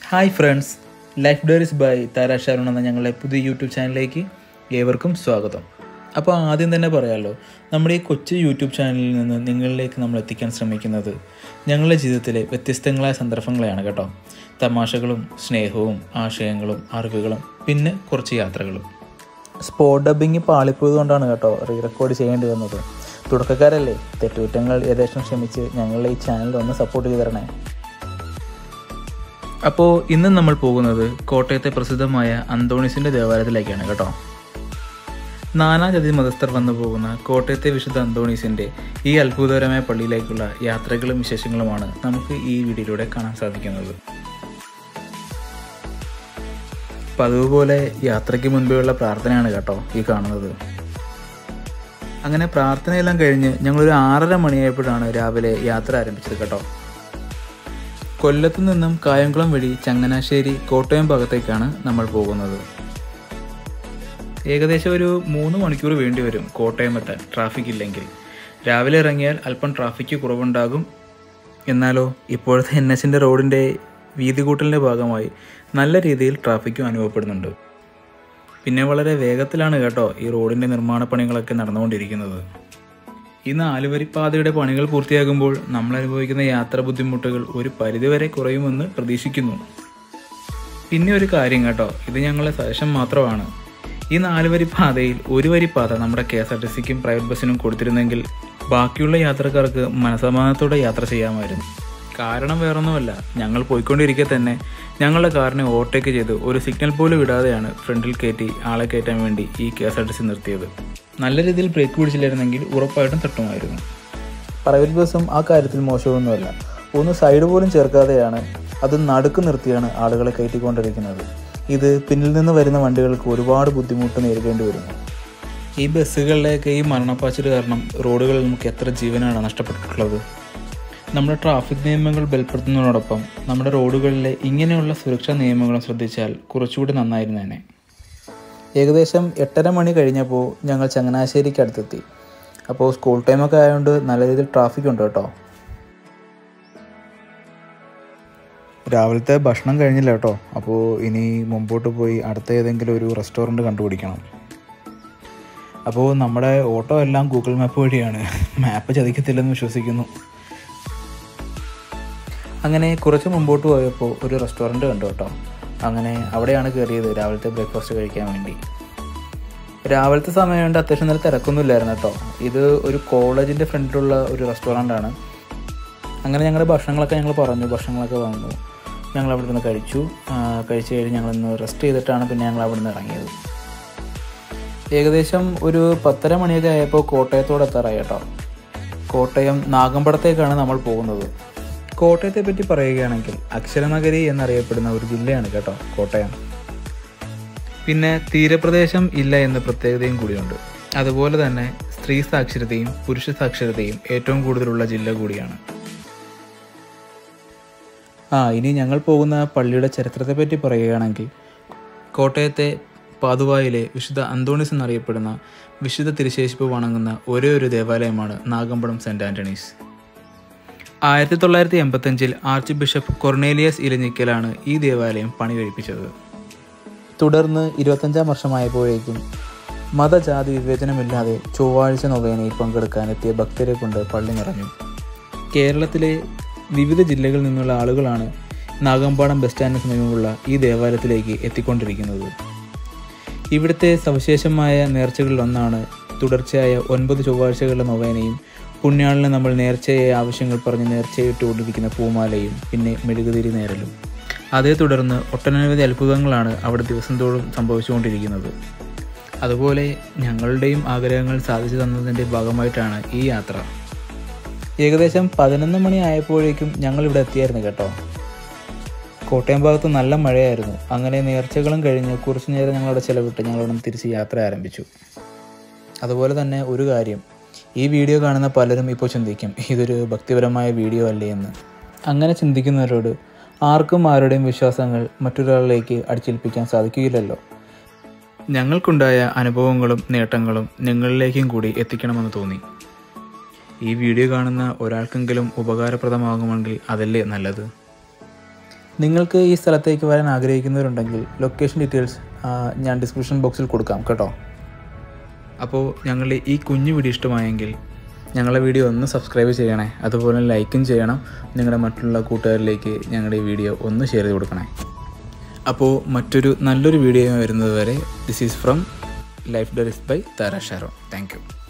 hi friends Life Diaries by Thara Sharun എന്ന ഞങ്ങളുടെ പുതിയ യൂട്യൂബ് ചാനലിലേക്ക് ഏവർക്കും സ്വാഗതം അപ്പോൾ ആദ്യം തന്നെ പറയാമല്ലോ നമ്മുടെ ഈ കൊച്ചു യൂട്യൂബ് ചാനലിൽ നിന്ന് നിങ്ങളിലേക്ക് നമ്മൾ എത്തിക്കാൻ ശ്രമിക്കുന്നത് ഞങ്ങളുടെ ജീവിതത്തിലെ വ്യത്യസ്തങ്ങളായ സന്ദർഭങ്ങളെയാണ് കേട്ടോ തമാശകളും സ്നേഹവും ആശയങ്ങളും അറിവുകളും പിന്നെ കുറച്ച് യാത്രകളും സ്പോട്ട് ഡബിങ് പാളിപ്പോയത് കൊണ്ടാണ് കേട്ടോ റീ റെക്കോർഡ് ചെയ്യേണ്ടി വന്നത് തുടക്കക്കാരല്ലേ തെറ്റുകുറ്റങ്ങൾ ഏകദേശം ക്ഷമിച്ച് ഞങ്ങളുടെ ഈ ചാനൽ ഒന്ന് സപ്പോർട്ട് ചെയ്ത് തരണേ അപ്പോൾ ഇന്ന് നമ്മൾ പോകുന്നത് കോട്ടയത്തെ പ്രസിദ്ധമായ അന്തോണീസിൻ്റെ ദേവാലയത്തിലേക്കാണ് കേട്ടോ നാനാജാതി മതസ്ഥർ വന്നു പോകുന്ന കോട്ടയത്തെ വിശുദ്ധ അന്തോണീസിൻ്റെ ഈ അത്ഭുതകരമായ പള്ളിയിലേക്കുള്ള യാത്രകളും വിശേഷങ്ങളുമാണ് നമുക്ക് ഈ വീഡിയോയിലൂടെ കാണാൻ സാധിക്കുന്നത് പതിവ് പോലെ യാത്രയ്ക്ക് മുൻപേയുള്ള പ്രാർത്ഥനയാണ് കേട്ടോ ഈ കാണുന്നത് അങ്ങനെ പ്രാർത്ഥനയെല്ലാം കഴിഞ്ഞ് ഞങ്ങളൊരു ആറര മണിയായപ്പോഴാണ് രാവിലെ യാത്ര ആരംഭിച്ചത് കേട്ടോ കൊല്ലത്തു നിന്നും കായംകുളം വഴി ചങ്ങനാശ്ശേരി കോട്ടയം ഭാഗത്തേക്കാണ് നമ്മൾ പോകുന്നത് ഏകദേശം ഒരു മൂന്ന് മണിക്കൂർ വേണ്ടി വരും കോട്ടയം എത്താൻ ട്രാഫിക് ഇല്ലെങ്കിൽ രാവിലെ ഇറങ്ങിയാൽ അല്പം ട്രാഫിക്ക് കുറവുണ്ടാകും എന്നാലോ ഇപ്പോഴത്തെ എൻ എസിൻ്റെ റോഡിൻ്റെ വീതി കൂട്ടലിൻ്റെ ഭാഗമായി നല്ല രീതിയിൽ ട്രാഫിക്കും അനുഭവപ്പെടുന്നുണ്ട് പിന്നെ വളരെ വേഗത്തിലാണ് കേട്ടോ ഈ റോഡിൻ്റെ നിർമ്മാണ പണികളൊക്കെ നടന്നുകൊണ്ടിരിക്കുന്നത് ഈ നാലുവരിപ്പാതയുടെ പണികൾ പൂർത്തിയാകുമ്പോൾ നമ്മൾ അനുഭവിക്കുന്ന യാത്രാ ബുദ്ധിമുട്ടുകൾ ഒരു പരിധിവരെ കുറയുമെന്ന് പ്രതീക്ഷിക്കുന്നു പിന്നെ ഒരു കാര്യം കേട്ടോ ഇത് ഞങ്ങളുടെ സജഷൻ മാത്രമാണ് ഈ നാലുവരി പാതയിൽ ഒരു വരി പാത നമ്മുടെ കെ എസ് ആർ ടി സിക്കും പ്രൈവറ്റ് ബസ്സിനും കൊടുത്തിരുന്നെങ്കിൽ ബാക്കിയുള്ള യാത്രക്കാർക്ക് മനസമാധാനത്തോടെ യാത്ര ചെയ്യാമായിരുന്നു കാരണം വേറൊന്നുമല്ല ഞങ്ങൾ പോയിക്കൊണ്ടിരിക്കെ തന്നെ ഞങ്ങളുടെ കാറിനെ ഓവർടേക്ക് ചെയ്ത് ഒരു സിഗ്നൽ പോലും ഇടാതെയാണ് ഫ്രണ്ടിൽ കയറ്റി ആളെ കയറ്റാൻ വേണ്ടി ഈ K S R T C നിർത്തിയത് നല്ല രീതിയിൽ ബ്രേക്ക് പിടിച്ചില്ലായിരുന്നെങ്കിൽ ഉറപ്പായിട്ടും തട്ടുമായിരുന്നു പ്രൈവറ്റ് ബസ്സും ആ കാര്യത്തിൽ മോശമൊന്നുമല്ല ഒന്ന് സൈഡ് പോലും ചേർക്കാതെയാണ് അത് നടുക്ക് നിർത്തിയാണ് ആളുകളെ കയറ്റിക്കൊണ്ടിരിക്കുന്നത് ഇത് പിന്നിൽ നിന്ന് വരുന്ന വണ്ടികൾക്ക് ഒരുപാട് ബുദ്ധിമുട്ട് നേരിടേണ്ടി വരുന്നു ഈ ബസ്സുകളിലേക്ക് ഈ മരണപ്പാച്ചിൽ കാരണം റോഡുകളിൽ നമുക്ക് എത്ര ജീവനാണ് നഷ്ടപ്പെട്ടിട്ടുള്ളത് നമ്മുടെ ട്രാഫിക് നിയമങ്ങൾ ബലപ്പെടുത്തുന്നതിനോടൊപ്പം നമ്മുടെ റോഡുകളിലെ ഇങ്ങനെയുള്ള സുരക്ഷാ നിയമങ്ങളും ശ്രദ്ധിച്ചാൽ കുറച്ചുകൂടി നന്നായിരുന്നേനെ ഏകദേശം എട്ടര മണി കഴിഞ്ഞപ്പോൾ ഞങ്ങൾ ചങ്ങനാശ്ശേരിക്ക് അടുത്തെത്തി അപ്പോൾ സ്കൂൾ ടൈമൊക്കെ ആയതുകൊണ്ട് നല്ല രീതിയിൽ ട്രാഫിക് ഉണ്ട് കേട്ടോ രാവിലത്തെ ഭക്ഷണം കഴിഞ്ഞില്ല കേട്ടോ അപ്പോൾ ഇനി മുമ്പോട്ട് പോയി അടുത്ത ഏതെങ്കിലും ഒരു റെസ്റ്റോറൻറ്റ് കണ്ടുപിടിക്കണം അപ്പോൾ നമ്മുടെ ഓട്ടോ എല്ലാം ഗൂഗിൾ മാപ്പ് വഴിയാണ് മാപ്പ് ചതിക്കത്തില്ലെന്ന് വിശ്വസിക്കുന്നു അങ്ങനെ കുറച്ച് മുമ്പോട്ട് പോയപ്പോൾ ഒരു റെസ്റ്റോറൻറ്റ് കണ്ടു കേട്ടോ അങ്ങനെ അവിടെയാണ് കയറിയത് രാവിലത്തെ ബ്രേക്ക്ഫാസ്റ്റ് കഴിക്കാൻ വേണ്ടി രാവിലത്തെ സമയം കൊണ്ട് അത്യാവശ്യം നല്ല തിരക്കൊന്നുമില്ലായിരുന്നു കേട്ടോ ഇത് ഒരു കോളേജിൻ്റെ ഫ്രണ്ടിലുള്ള ഒരു റെസ്റ്റോറൻ്റാണ് അങ്ങനെ ഞങ്ങളുടെ ഭക്ഷണങ്ങളൊക്കെ ഞങ്ങൾ പറഞ്ഞു ഭക്ഷണങ്ങളൊക്കെ വന്നു ഞങ്ങൾ അവിടെ നിന്ന് കഴിച്ചു ആ, കഴിച്ച് കഴിഞ്ഞ് ഞങ്ങളൊന്ന് റെസ്റ്റ് ചെയ്തിട്ടാണ് പിന്നെ ഞങ്ങൾ അവിടെ നിന്ന് ഇറങ്ങിയത് ഏകദേശം ഒരു പത്തര മണിയൊക്കെ ആയപ്പോൾ കോട്ടയത്തോട് എത്താറായി കേട്ടോ കോട്ടയം നാഗമ്പടത്തേക്കാണ് നമ്മൾ പോകുന്നത് കോട്ടയത്തെ പറ്റി പറയുകയാണെങ്കിൽ അക്ഷരനഗരി എന്നറിയപ്പെടുന്ന ഒരു ജില്ലയാണ് കേട്ടോ കോട്ടയം പിന്നെ തീരപ്രദേശം ഇല്ല എന്ന പ്രത്യേകതയും കൂടിയുണ്ട് അതുപോലെ തന്നെ സ്ത്രീ സാക്ഷരതയും പുരുഷ സാക്ഷരതയും ഏറ്റവും കൂടുതലുള്ള ജില്ല കൂടിയാണ് ആ ഇനി ഞങ്ങൾ പോകുന്ന പള്ളിയുടെ ചരിത്രത്തെ പറ്റി പറയുകയാണെങ്കിൽ കോട്ടയത്തെ പാതുവായിലെ വിശുദ്ധ അന്തോണിസ് എന്നറിയപ്പെടുന്ന വിശുദ്ധ തിരുശേഷിപ്പ് വണങ്ങുന്ന ഒരേ ഒരു ദേവാലയമാണ് നാഗമ്പടം സെൻറ് ആൻ്റണീസ് ആയിരത്തി തൊള്ളായിരത്തി എൺപത്തഞ്ചിൽ ആർച്ച് ബിഷപ്പ് കൊർണേലിയസ് ഇലഞ്ഞിക്കലാണ് ഈ ദേവാലയം പണി കഴിപ്പിച്ചത് തുടർന്ന് ഇരുപത്തഞ്ചാം വർഷമായപ്പോഴേക്കും മതജാതി വിവേചനമില്ലാതെ ചൊവ്വാഴ്ച നൊവേനയിൽ പങ്കെടുക്കാനെത്തിയ ഭക്തരെ കൊണ്ട് പള്ളി നിറഞ്ഞു കേരളത്തിലെ വിവിധ ജില്ലകളിൽ നിന്നുള്ള ആളുകളാണ് നാഗമ്പാടം ബസ് സ്റ്റാൻഡിന് സമീപമുള്ള ഈ ദേവാലയത്തിലേക്ക് എത്തിക്കൊണ്ടിരിക്കുന്നത് ഇവിടുത്തെ സവിശേഷമായ നേർച്ചകളിലൊന്നാണ് തുടർച്ചയായ ഒൻപത് ചൊവ്വാഴ്ചകളുടെ നൊവേനയും പുണ്യാളിന് നമ്മൾ നേർച്ചയെ ആവശ്യങ്ങൾ പറഞ്ഞ് നേർച്ചയിട്ടുകൊണ്ടിരിക്കുന്ന പൂമാലയും പിന്നെ മെഴുകുതിരി നേരലും അതേ തുടർന്ന് ഒട്ടനവധി അത്ഭുതങ്ങളാണ് അവിടെ ദിവസം തോറും സംഭവിച്ചുകൊണ്ടിരിക്കുന്നത് അതുപോലെ ഞങ്ങളുടെയും ആഗ്രഹങ്ങൾ സാധിച്ചു തന്നതിൻ്റെ ഭാഗമായിട്ടാണ് ഈ യാത്ര ഏകദേശം പതിനൊന്ന് മണി ആയപ്പോഴേക്കും ഞങ്ങൾ ഇവിടെ എത്തിയായിരുന്നു കേട്ടോ കോട്ടയം ഭാഗത്ത് നല്ല മഴയായിരുന്നു അങ്ങനെ നേർച്ചകളും കഴിഞ്ഞ് കുറച്ചു നേരം ഞങ്ങളവിടെ ചിലവിട്ട് ഞങ്ങളവിടെ നിന്ന് തിരിച്ച് യാത്ര ആരംഭിച്ചു അതുപോലെ തന്നെ ഒരു കാര്യം ഈ വീഡിയോ കാണുന്ന പലരും ഇപ്പോൾ ചിന്തിക്കും ഇതൊരു ഭക്തിപരമായ വീഡിയോ അല്ലേ എന്ന് അങ്ങനെ ചിന്തിക്കുന്നവരോട് ആർക്കും ആരുടെയും വിശ്വാസങ്ങൾ മറ്റൊരാളിലേക്ക് അടിച്ചേൽപ്പിക്കാൻ സാധിക്കുകയില്ലല്ലോ ഞങ്ങൾക്കുണ്ടായ അനുഭവങ്ങളും നേട്ടങ്ങളും നിങ്ങളിലേക്കും കൂടി എത്തിക്കണമെന്ന് തോന്നി ഈ വീഡിയോ കാണുന്ന ഒരാൾക്കെങ്കിലും ഉപകാരപ്രദമാകുമെങ്കിൽ അതല്ലേ നല്ലത് നിങ്ങൾക്ക് ഈ സ്ഥലത്തേക്ക് വരാൻ ആഗ്രഹിക്കുന്നവരുണ്ടെങ്കിൽ ലൊക്കേഷൻ ഡീറ്റെയിൽസ് ഞാൻ ഡിസ്ക്രിപ്ഷൻ ബോക്സിൽ കൊടുക്കാം കേട്ടോ അപ്പോൾ ഞങ്ങളുടെ ഈ കുഞ്ഞു വീഡിയോ ഇഷ്ടമായെങ്കിൽ ഞങ്ങളുടെ വീഡിയോ ഒന്ന് സബ്സ്ക്രൈബ് ചെയ്യണേ അതുപോലെ ലൈക്കും ചെയ്യണം നിങ്ങളുടെ മറ്റുള്ള കൂട്ടുകാരിലേക്ക് ഞങ്ങളുടെ ഈ വീഡിയോ ഒന്ന് ഷെയർ ചെയ്ത് കൊടുക്കണേ അപ്പോൾ മറ്റൊരു നല്ലൊരു വീഡിയോ വരുന്നത് വരെ this is from Life Diaries by Thara Sharun thank U